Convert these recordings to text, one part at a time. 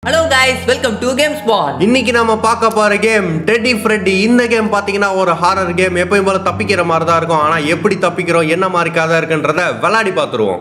Hello guys welcome to game spawn இன்னைக்கு நாம பார்க்க போற கேம் டெடி ஃப்ரெட்டி இந்த கேம் பாத்தீங்கன்னா ஒரு ஹாரர் கேம் எப்பயும் போல தப்பிக்கிற மாதிரி தான் இருக்கும் ஆனா எப்படி தப்பிக்கிறோம் என்ன மாதிரி கதை இருக்குன்றத விளையாடி பார்த்துருவோம்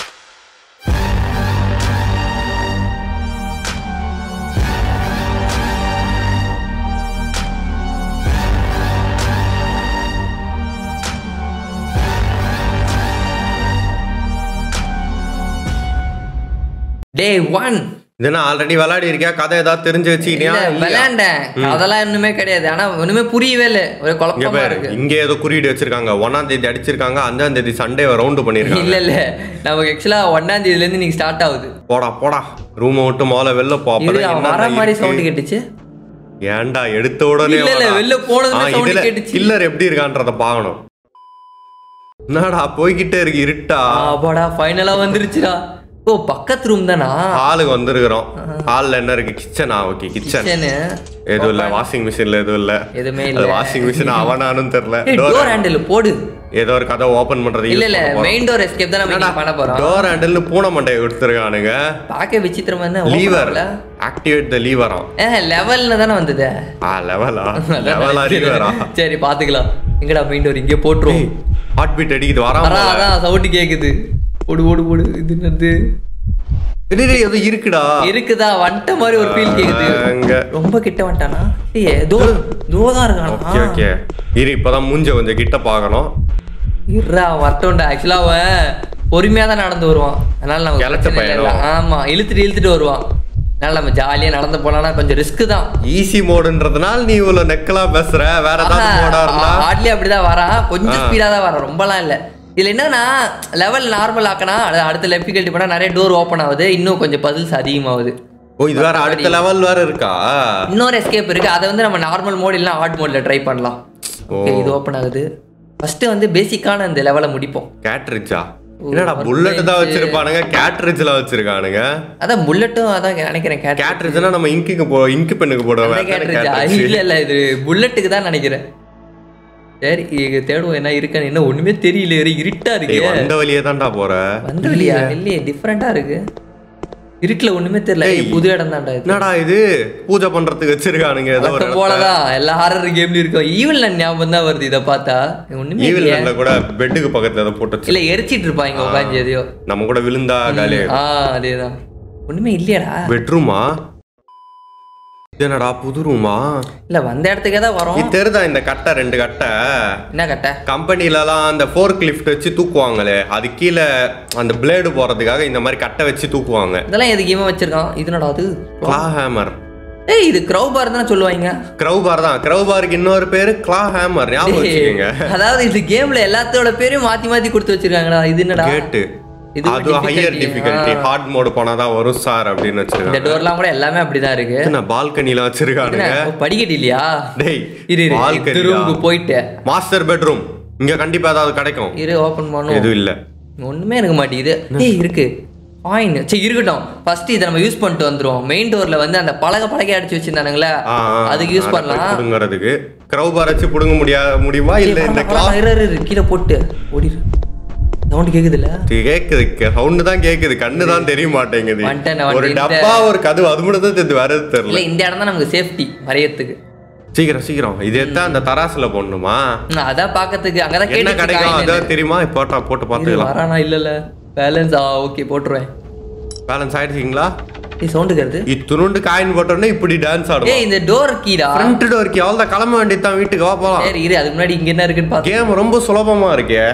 டே ஒன் இதுனா ஆல்ரெடி விளையாடி இருக்கியா கதை ஏதாவது தெரிஞ்சு வச்சுக்கிட்டியா இல்லையா? விளையாண்டேன் அதெல்லாம் ஒண்ணுமே கிடையாது ஆனா ஒண்ணுமே புரியவே இல்லை ஒரு இங்க குழப்பமா பாரு இருக்கு இங்க ஏதோ குறியீடு வச்சிருக்காங்க ஒன்னாம் தேதி அடிச்சிருக்காங்க அஞ்சாம் தேதி சண்டே ரவுண்டு பண்ணிருக்காங்க இல்ல இல்ல நமக்கு ஆக்சுவலா ஒன்னாம் தேதியில இருந்து நீங்க ஸ்டார்ட் ஆகுது போடா போடா ரூம் விட்டு முதல்ல வெளில போ இது அப்பதான் அவன் வர என்னென்ன மாதிரி இருக்கு. சவுண்ட் கேட்டுச்சு ஏன்டா எடுத்த உடனே இல்ல, இல்ல, வாடா. வெளில போனதுமே ஆ, sound இதுல கேட்டுச்சு. கில்லர் எப்படி இருக்கான்றத பார்க்கணும் என்னடா போய்கிட்டே இருக்கு இருட்டா ஆபாடா ஃபைனலா வந்துருச்சுடா ஓ பக்கத்து ரூம் தானா ஹாலுக்கு வந்திருக்கிறோம் ஹால்ல என்ன இருக்கு கிச்சனா ஓகே கிச்சன் கிச்சனு எதுவும் இல்ல வாஷிங் மிஷின்ல எதுவும் இல்ல எதுவுமே அது இல்ல வாஷிங் மிஷின் அவனானும் தெரியல டோர் ஹேண்டில் போடு ஏதோ ஒரு கதை ஓபன் பண்றது இல்ல இல்ல மெயின் டோர் எஸ்கேப் தான் நம்ம இன்னைக்கு பண்ண போறோம் டோர் ஹேண்டில் பூனை மண்டையை கொடுத்துருக்கானுங்க பார்க்க விசித்திரமா இருந்தா லீவர் ஆக்டிவேட் த லீவராம் லெவல்ல தானே வந்தது ஆ லெவலா லெவலா லீவரா சரி பாத்துக்கலாம் எங்கடா மெயின் டோர் இங்கே போட்டுரும் ஹார்ட் பீட் அடிக்குது வரா வராம அதான் சவுண்ட் கேக்குது ஓடு ஓடு ஓடு இது என்னது டேய் ஏதோ இருக்குடா இருக்குதா வந்துட்ட மாதிரி ஒரு ஃபீல் கேக்குது அங்க ரொம்ப கிட்ட வந்துட்டானா ஏய் ஏதோ தோ தான் ஓகே இருக்கானா ஓகே இரு இப்பதான் மூஞ்ச கொஞ்சம் கிட்ட பார்க்கணும் இருடா வரட்டும்டா ஆக்சுவலா அவன் பொறுமையா தான் நடந்து வருவான் அதனால நம்ம கிழட்டு பிரச்சனை இல்ல. ஆமா இழுத்துட்டு இழுத்துட்டு வருவான் அதனால நம்ம ஜாலியா நடந்து போனா கொஞ்சம் ரிஸ்க் தான் ஈஸி மோடுன்றதுனால நீ இவ்வளவு நெக்கலா பேசுற வேற ஏதாவது மோடா இருந்தா ஹார்ட்லி அப்படிதான் வரான் கொஞ்சம் ஆ. ஸ்பீடா தான் வரான் ரொம்பலாம் இல்ல இதுல என்னன்னா லெவல் நார்மல் ஆக்கினா அடுத்த லெஃப்டிகல்ட்டி பண்ணா நிறைய டோர் ஓப்பன் ஆகுது இன்னும் கொஞ்சம் பசில்ஸ் அதிகமாகுது ஓ இது வேற அடுத்த லெவல் வேற இருக்கா இன்னொரு எஸ்கேப் இருக்கு அதை வந்து நம்ம நார்மல் மோட் இல்லைனா ஹார்ட் மோட்ல ட்ரை பண்ணலாம் ஓகே இது ஓப்பன் ஆகுது ஃபர்ஸ்ட் வந்து பேசிக்கான இந்த லெவலை முடிப்போம் கேட்ரிச்சா என்னடா புல்லட் தான் வச்சிருப்பானுங்க கேட்ரிட்ஜ்ல வச்சிருக்கானுங்க அதான் புல்லட்டும் அதான் நினைக்கிறேன் கேட் கேட்ரிட்ஜ்னா நம்ம இங்க்குக்கு போ இங்கு பெண்ணுக்கு போடுவோம் கேட்டுருச்சா இல்ல இல்ல இது புல்லட்டுக்கு தான் நினைக்கிறேன் சரி இது தேடுவோம் என்ன இருக்கான்னு என்ன ஒண்ணுமே தெரியல ஒரே இருட்டா இருக்கு வந்த வழியே தான்டா போற வந்த வழியா இல்லையே டிஃப்ரெண்டா இருக்கு இருட்டுல ஒண்ணுமே தெரியல டேய். ஏய், புது இடம் தான்டா இது என்னடா இது பூஜை பண்றதுக்கு வச்சிருக்கானுங்க ஏதோ ஒரு வழக்கம் போலதான் எல்லா ஹாரர் கேம்லயும் இருக்கும் ஈவில் ஞாபகம் தான் வருது இதை பார்த்தா ஒண்ணுமே ஈவில் இல்லையே கூட பெட்டுக்கு பக்கத்துல ஏதோ போட்டு வச்சு இல்ல எரிச்சிட்டு இருப்பாங்க உட்காந்து எதையோ நம்ம கூட விழுந்தா காலி ஆ அதேதான் ஒண்ணுமே இல்லையாடா பெட்ரூமா என்னடா புது ரூமா இல்ல வந்த இடத்துக்கே தான் வரோம் இது தெரிதா இந்த கட்டை ரெண்டு கட்டை என்ன கட்ட கம்பெனிலலாம் அந்த ஃபோர்க் லிஃப்ட் வச்சு தூக்குவாங்களே அது கீழே அந்த பிளேடு போறதுக்காக இந்த மாதிரி கட்டை வச்சு தூக்குவாங்க இதெல்லாம் எதுக்கு இவன் வச்சிருக்கான் இது என்னடா அது கிளா ஹேமர் ஏய் இது க்ரௌ பார் தானே சொல்லுவாங்க க்ரௌ பார் தான் க்ரௌ பாருக்கு இன்னொரு பேரு கிளா ஹேமர் ஞாபகம் வச்சுக்கோங்க அதாவது இந்த கேம்ல எல்லாத்தோட பேரையும் மாத்தி மாத்தி கொடுத்து வச்சிருக்காங்கடா இது என்னடா கேட்டு இது ஒரு அது higher difficulty. Difficulty hard mode போனாதான் வரும் சார் அப்படின்னு இந்த வச்சிருக்காங்க டோர்லாம் கூட எல்லாமே அப்படிதான் இருக்கு என்ன பால்கனில வச்சிருக்கானுங்க என்ன, ஓ, படிக்கட்டு இல்லையா டேய் இரு இரு பால்கனி ரூமுக்கு போயிட்டு மாஸ்டர் பெட்ரூம் இங்க கண்டிப்பா ஏதாவது கிடைக்கும் இரு ஓபன் பண்ணும் எதுவும் இல்ல ஒண்ணுமே இருக்க மாட்டேங்குது ஏய் இருக்கு பாயின் சரி இருக்கட்டும் ஃபர்ஸ்ட் இதை நம்ம யூஸ் பண்ணிட்டு வந்துருவோம் மெயின் டோர்ல வந்து அந்த பலகை பலகை அடிச்சு வச்சிருந்தானுங்களே ஆ, ஆ, அதுக்கு யூஸ் அதை போய் பண்ணலாம் புடுங்கறதுக்கு க்ரௌ பார் வச்சு புடுங்க முடியா முடியுமா இல்ல ஏய், இந்த பரவாயில்ல, கிளா பரவாயில்ல, இரு, இரு, கீழே போட்டு ஓடிரு சவுண்ட் கேக்குதுல்ல கேக்குது சவுண்ட் தான் கேக்குது கண்ணு தான் தெரிய மாட்டேங்குது வந்துட்டேன், ஒரு வந்துட்டேன். டப்பா ஒரு கதவு அது மட்டும் தான் தெரியுது வேற எதுவும் இல்ல தெரியல இந்த இடம் தான் நமக்கு சேஃப்டி மறையத்துக்கு சீக்கிரம் சீக்கிரம் இது எடுத்தா அந்த தராசுல போடணுமா ம், அதான் பாக்கிறதுக்கு அங்கதான் என்ன கேட்டு கிடைக்கும் அதான் தெரியுமா போட்டா போட்டு பார்த்துக்கலாம் வரானா இல்ல இல்ல பேலன்ஸ் ஆ ஓகே போட்டுருவேன் பேலன்ஸ் ஆயிடுச்சிங்களா ஏய் சவுண்ட் கேக்குது இத்துணுண்டு காயின் போட்டோன்னே இப்படி டான்ஸ் ஆடும் ஏய் இந்த டோர் கீடா ஃப்ரண்ட் டோர்க்கு அவ்வளோ கிளம்ப வேண்டியது தான் வீட்டுக்கு வா போலாம் சரி இரு அதுக்கு முன்னாடி இங்க என்ன இருக்குன்னு பாத்து கேம் ரொம்ப சுலபமா இருக்கே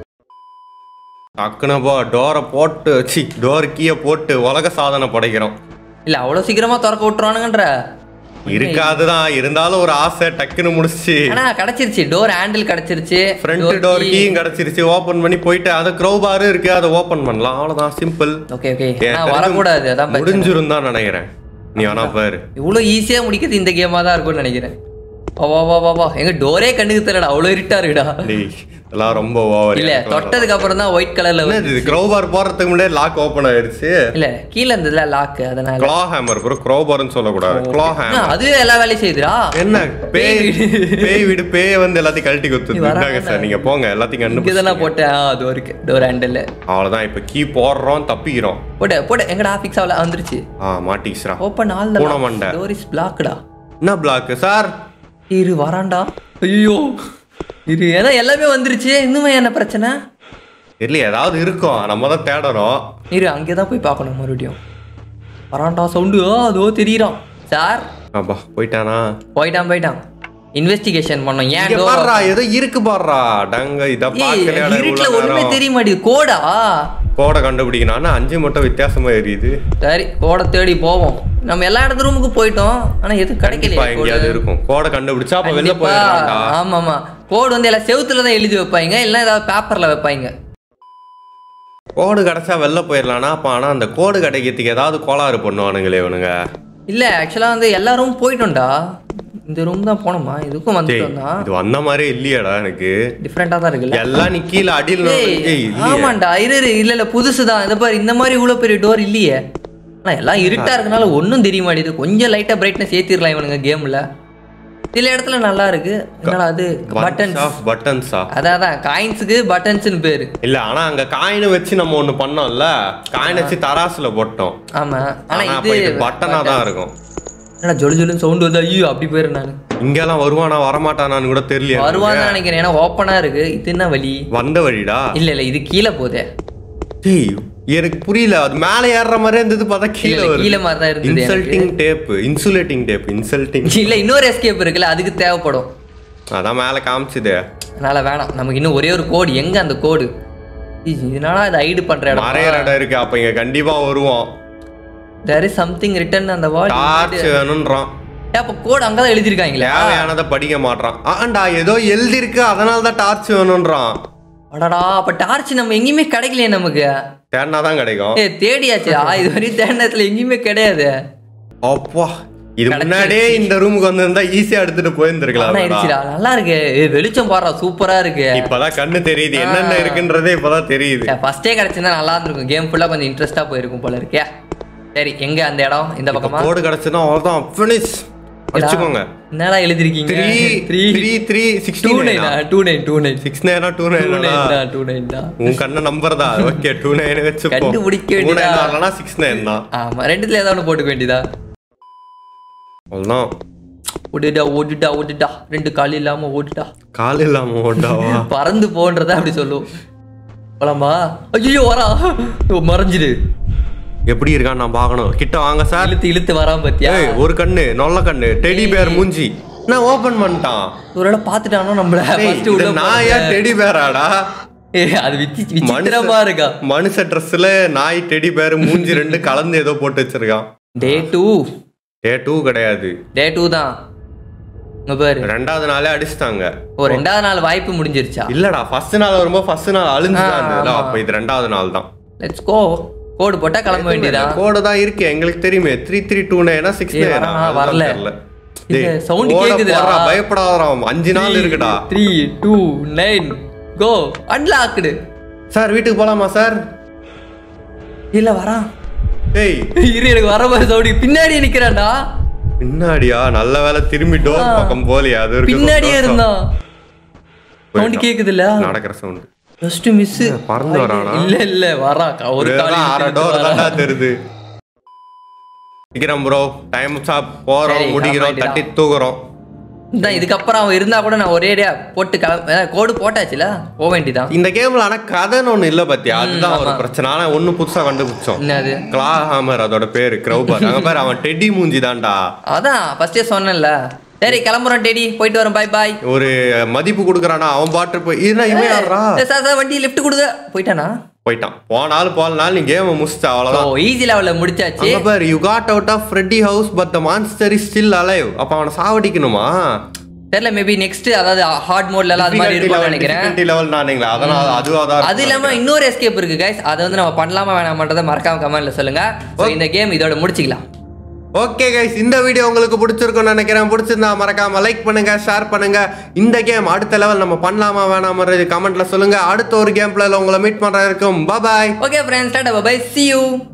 டக்குனப்பா டோரை போட்டு சி டோர் கீயை போட்டு உலக சாதனை படைக்கிறோம் இல்ல அவ்வளவு சீக்கிரமா திறக்க விட்டுருவானுங்கன்ற இருக்காதுதான் இருந்தாலும் ஒரு ஆசை டக்குன்னு முடிச்சு ஆனா கிடைச்சிருச்சு டோர் ஹேண்டில் கிடைச்சிருச்சு ஃப்ரண்ட் டோர் கீயும் கிடைச்சிருச்சு ஓபன் பண்ணி போயிட்டு அது க்ரௌ பாரு இருக்கு அதை ஓபன் பண்ணலாம் அவ்வளவுதான் சிம்பிள் ஓகே ஓகே வரக்கூடாது அதான் பிரச்சனை. முடிஞ்சிரும் தான் நினைக்கிறேன் நீ வேணா பாரு இவ்வளவு ஈஸியா முடிக்கிறது இந்த கேமா தான் இருக்கும்னு நினைக்கிறேன் வா வா வா வா வா எங்க டோரே கண்ணுக்கு தெரியலடா அவ்வளோ இருட்டா இருக்குடா டேய் இதெல்லாம் ரொம்ப ஓவர் இல்ல தொட்டதுக்கு அப்புறம் தான் ஒயிட் கலர்ல என்னது இது க்ரோபார் போறதுக்கு முன்னாடி லாக் ஓபன் ஆயிடுச்சு இல்ல கீழே இருந்ததுல லாக் அதனால க்ளா ஹேமர் ப்ரோ க்ரோபார்னு சொல்லக்கூடாது க்ளா என்ன, ஹேமர் அதுவே எல்லா வேலையும் செய்யுதுடா என்ன பேய் பேய் வீடு பேய் வந்து எல்லாத்தையும் கழட்டி நீ கொடுத்துருந்தாங்க வராதடா. சார் நீங்க போங்க எல்லாத்தையும் இங்க கண்டுபிடிச்சு தானே போட்டேன் ஆ, அது இருக்கு டோர் ஹேண்டில் அவ்வளவுதான் இப்ப கீ போடுறோம் தப்பிக்கிறோம் போட்ட போட்ட எங்கடா ஃபிக்ஸ் ஆகல வந்துருச்சு ஆ மாட்டிக்கிச்சுரா ஓப்பன் ஆல் பூனை மண்டை. டோர் இஸ் பிளாக்டா என்ன பிளாக் சார் இரு வரான்டா ஐயோ இரு ஏன்னா எல்லாமே வந்துருச்சு இன்னுமே என்ன பிரச்சனை இல்ல ஏதாவது இருக்கும் நம்ம தான் தேடணும் இரு அங்கே தான் போய் பார்க்கணும் மறுபடியும் வரான்டா சவுண்டு அதோ தெரியறான் சார் அப்பா போயிட்டானா போயிட்டான் போயிட்டான் இன்வெஸ்டிகேஷன் பண்ணோம் ஏன் இங்க door- பாடுறா ஏதோ இருக்கு பாடுறா டங்க இத ஏய், பாக்கலையாடா இருட்டுல இவ்வளவு ஒண்ணுமே நேரம் தெரிய மாட்டேங்குது கோடா கோடை கண்டுபிடிக்கணும் ஆனா அஞ்சு மட்டும் வித்தியாசமா எரியுது சரி கோடை தேடி போவோம் நம்ம எல்லா இடத்து ரூமுக்கு போயிட்டோம் ஆனா எதுவும் கண்டிப்பா கிடைக்கலையே எங்கேயாவது இருக்கும் கோடை கண்டுபிடிச்சா அப்ப வெளில கண்டிப்பா. போயிடலாம்டா ஆமா ஆமா கோடு வந்து எல்லாம் செவுத்துல தான் எழுதி வைப்பாங்க இல்லைன்னா ஏதாவது பேப்பர்ல வைப்பாங்க கோடு கிடைச்சா வெளில போயிடலாம்னா அப்ப ஆனா அந்த கோடு கிடைக்கிறதுக்கு ஏதாவது கோளாறு பண்ணுவானுங்களே இவனுங்க இல்ல ஆக்சுவலா வந்து எல்லா ரூம் போயிட்டோம்டா இந்த ரூம் தான் போனோமா இதுக்கும் டேய், வந்துட்டோம் தான் இது வந்த மாதிரியே இல்லையாடா எனக்கு டிஃப்ரெண்டா தான் இருக்குல்ல எல்லாம் நீ கீழே அடியில் ஏய், ஏய், இல்லையே. ஆமாண்டா இரு இரு, இல்ல இல்ல புதுசு தான் இதை பாரு இந்த மாதிரி இவ்வளவு பெரிய டோர் இல்லையே ஆனா எல்லாம் இருட்டா இருக்கனால ஒண்ணும் தெரிய மாட்டேங்குது கொஞ்சம் லைட்டா பிரைட்னஸ் ஏத்திரலாம் இவனுங்க கேம்ல சில இடத்துல நல்லா இருக்கு என்னடா அது பட்டன்ஸ் ஆஃப் பட்டன்ஸா அதான் காயின்ஸுக்கு பட்டன்ஸ்னு பேரு இல்ல ஆனா அங்க காயினை வச்சு நம்ம ஒண்ணு பண்ணோம்ல காயின் வச்சு தராசுல போட்டோம் ஆமா ஆனா ஆனா அப்ப இது இது பட்டனா தான் இருக்கும் என்னடா ஜொலு ஜொலுன்னு சவுண்ட் வந்து ஐயோ அப்படி போயிரு நானு இங்கெல்லாம் வருவானா வரமாட்டானான்னு கூட தெரியல வருவான்னு நினைக்கிறேன் ஏன்னா ஓப்பனா இருக்கு இது என்ன வழி வந்த வழிடா இல்ல இல்ல இது கீழே போதே டேய் எனக்கு புரியல அது மேல ஏறுற மாதிரி இருந்தது பார்த்தா கீழே இல்ல, வருது கீழே மாதிரி தான் இருந்தது எனக்கு. Insulting tape insulating tape insulting இல்ல இன்னொரு எஸ்கேப் இருக்குல்ல அதுக்கு தேவைப்படும் அதான் மேல காமிச்சுது அதனால வேணாம் நமக்கு இன்னும் ஒரே ஒரு கோடு எங்க அந்த கோடு இதனால அதை ஐடு பண்ற இடம் மறையிற இடம் இருக்கு அப்ப இங்க கண்டிப்பா வருவோம் தேர் இஸ் சம்திங் ரிட்டன் அந்த வால் டார்ச் வேணும்ன்றான் அப்ப கோடு அங்கதான் எழுதிருக்காங்களா தேவையானதை படிக்க மாட்றான் ஆண்டா ஏதோ எழுதி இருக்கு அதனால தான் டார்ச் வேணும்ன்றான் அடடா அப்ப டார்ச் நம்ம எங்கேயுமே கிடைக்கலையே நமக்கு தேடினா தான் கிடைக்கும் ஏ தேடியாச்சுடா இது வரையும் தேடினத்துல எங்கேயுமே கிடையாது அப்பா இது முன்னாடியே இந்த ரூமுக்கு வந்திருந்தா ஈஸியா எடுத்துட்டு ஆனா போயிருந்திருக்கலாம் ஆயிடுச்சுடா நல்லா இருக்கு ஏ, வெளிச்சம் பாடுறா சூப்பரா இருக்கு இப்பதான் கண்ணு தெரியுது என்னென்ன இருக்குன்றதே இப்பதான் தெரியுது ஃபர்ஸ்டே கிடைச்சிருந்தா நல்லா இருந்திருக்கும் கேம் ஃபுல்லா கொஞ்சம் இன்ட்ரெஸ்டா போயிருக்கும் போல இருக்கே சரி எங்க அந்த இடம் இந்த பக்கமா கோடு கிடைச்சுன்னா அவ்வளவுதான் ஃபினிஷ் வச்சுக்கோங்க என்னடா எழுதிருக்கீங்க three three three three two sixty nine two nine two nine six நைனா டூ டூ நைனா நைன் தான் டூ நைன் தான் உன் கண்ண நம்பர் தான் ஓகே டூ நைன் வச்சுப்போம் கண்டுபிடிக்க டூ வேண்டியதா? நைன் வரலனா சிக்ஸ் நைன் தான் ஆமா ரெண்டுத்துல ஏதாவது ஒன்று போட்டுக்க வேண்டியதா அவ்வளோதான் ஓடுடா ஓடுடா ஓடுடா ரெண்டு கால் இல்லாம ஓடுடா கால் இல்லாம ஓட்டாவா பறந்து போன்றத அப்படி சொல்லுவோம் போலாமா ஐயோ வரா ஓ, மறைஞ்சிடு எப்படி இருக்கான்னு நான் பார்க்கணும் கிட்ட வாங்க சார் இழுத்து இழுத்து வராம பாத்தியா ஏய் ஒரு கண்ணு நொல்ல கண்ணு டெடி பேர் மூஞ்சி நான் ஓபன் பண்ணிட்டான் ஒருவேளை பாத்துட்டானோ நம்மள ஏய், ஃபர்ஸ்ட் இது உள்ள நான் ஏன் டெடி பேராடா ஏய், அது விச்சி விசித்திரமா இருக்கா மனுஷ ட்ரெஸ்ல நாய் டெடி பேர் மூஞ்சி ரெண்டு கலந்து ஏதோ போட்டு வச்சிருக்கான் டே டூ டே டூ கிடையாது டே டூ தான் இங்க பாரு ரெண்டாவது நாளே அடிச்சிட்டாங்க ஓ ரெண்டாவது நாள் வாய்ப்பு முடிஞ்சிருச்சா இல்லடா ஃபர்ஸ்ட் நாள் வரும்போது ஃபர்ஸ்ட் நாள் அழிஞ்சுதான் ஆ, இருந்ததுல ஆமா. அப்ப இது ரெண்டாவது நாள் தான் லெட்ஸ் கோ கோடு போட்டா கிளம்ப வேண்டியதா கோடு தான் இருக்கு எங்களுக்கு தெரியுமே த்ரீ த்ரீ டூ நைனா சிக்ஸ் ஏய், வரா, வரல. இது sound கேக்குதுடா. பயப்படாதடா அஞ்சு நாள் இருக்குடா three two nine go unlocked sir வீட்டுக்கு போலாமா சார் இல்ல வரா ஏய் இரு எனக்கு வர மாதிரி சவுடி பின்னாடி நிக்கிறான்டா பின்னாடியா நல்ல வேலை திரும்பி டோர் ஆ. பக்கம் போலியா அது வரைக்கும் பின்னாடியே சந்தோஷம். இருந்தான் சவுண்ட் போயிட்டான். கேக்குதுல்ல நடக்கிற சவுண்ட் ஜஸ்ட் மிஸ் பறந்து வரானா? இல்ல இல்ல வரா ஒரு கால் அரை இழுத்து டோர் வரா. தாண்டா தெரியுது சீக்கிரம் ப்ரோ டைம் சாப் சரி, போறோம் முடிக்கிறோம் கிளம்ப தட்டி தூக்குறோம் இதான் இதுக்கப்புறம் அவன் இருந்தா கூட நான் ஒரேடியா போட்டு கிளம்ப அஹ், கோடு போட்டாச்சுல போக வேண்டியதான் இந்த கேம்ல ஆனா கதைன்னு ஒண்ணு இல்ல பாத்தியா அதுதான் ஒரு ஆமா. பிரச்சனை ஆனா ஒண்ணு புதுசா கண்டுபிடிச்சோம் என்னது கிளா ஹாமர் அதோட பேரு கிரௌபர் அங்க பாரு அவன் டெடி மூஞ்சி தான்டா அதான் ஃபர்ஸ்டே சொன்னேன்ல சரி கிளம்புறோம் டேடி போயிட்டு வரோம் பாய் பாய் ஒரு மதிப்பு கொடுக்குறானா அவன் பாட்டு போய் இதுனா இவன் யாரா சார் சார் வண்டி லிஃப்ட் கொடுங்க போயிட்டானா போயிட்டான் போனாலும் போனாலும் நீ கேம் முடிச்சிட்ட ஓ அவ்வளவுதான் ஈஸி லெவல்ல முடிச்சாச்சு அங்க பாரு you got out of Freddy house but the monster is still alive அப்ப அவனை சாவடிக்கணுமா தெரியல மேபி நெக்ஸ்ட் அதாவது ஹார்ட் மோட்ல எல்லாம் அது மாதிரி இருக்கும்னு நினைக்கிறேன் டிஃபிகல்ட்டி லெவல் நானீங்களா அதனால அதுவா தான் அது இல்லாம இன்னொரு எஸ்கேப் இருக்கு கைஸ் அதை வந்து நம்ம பண்ணலாமா வேணாமன்றதை மறக்காம கமெண்ட்ல சொல்லுங்க So, இந்த கேம் இதோட முடிச்சுக்கலாம் ஓகே கைஸ் இந்த வீடியோ உங்களுக்கு பிடிச்சிருக்கும்னு நினைக்கிறேன் பிடிச்சிருந்தா மறக்காம லைக் பண்ணுங்க ஷேர் பண்ணுங்க இந்த கேம் அடுத்த லெவல் நம்ம பண்ணலாமா வேணாமன்றது கமெண்ட்ல சொல்லுங்க அடுத்த ஒரு கேம் பிளேல உங்களை மீட் பண்ற இருக்கும் bye okay friends tata bye see you